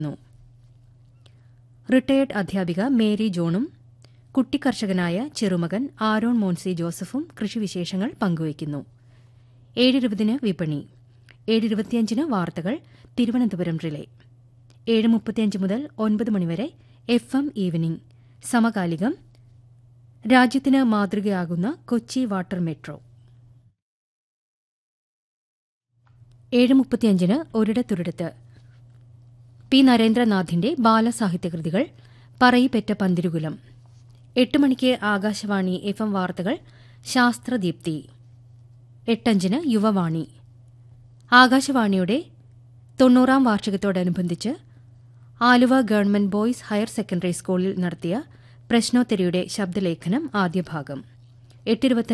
retired അധ്യാപിക Mary ജോണും കുട്ടിക്കർഷകനായ ചെറുമകൻ ആരോൺ മോൻസി ജോസഫും കൃഷിവിശേഷങ്ങൾ പങ്കുവയ്ക്കുന്നു ഏഴിരുപതിന് വിപണി ഏഴിരുപത്തിയഞ്ചിന് വാർത്തകൾ തിരുവനന്തപുരം റിലേ ഏഴ് മുപ്പത്തിയഞ്ച് മുതൽ ഒൻപത് മണിവരെ എഫ് എം ഈവനിംഗ് സമകാലികം രാജ്യത്തിന് മാതൃകയാകുന്ന കൊച്ചി വാട്ടർ മെട്രോ ഏഴ് മുപ്പത്തിയഞ്ചിന് ഒരിടത്തൊരിടത്ത് പി നരേന്ദ്രനാഥിന്റെ ബാലസാഹിത്യകൃതികൾ പറയിപ്പെറ്റ പന്തിരുകുലം എട്ട് മണിക്ക് ആകാശവാണി എഫ് എം വാർത്തകൾ ശാസ്ത്രദീപ്തി എട്ടഞ്ചിന് യുവവാണി ആകാശവാണിയുടെ തൊണ്ണൂറാം വാർഷികത്തോടനുബന്ധിച്ച് Aluva government boys higher secondary സ്കൂളിൽ നടത്തിയ പ്രശ്നോത്തരിയുടെ ശബ്ദലേഖനം ആദ്യ ഭാഗം എട്ടിരുപത്തി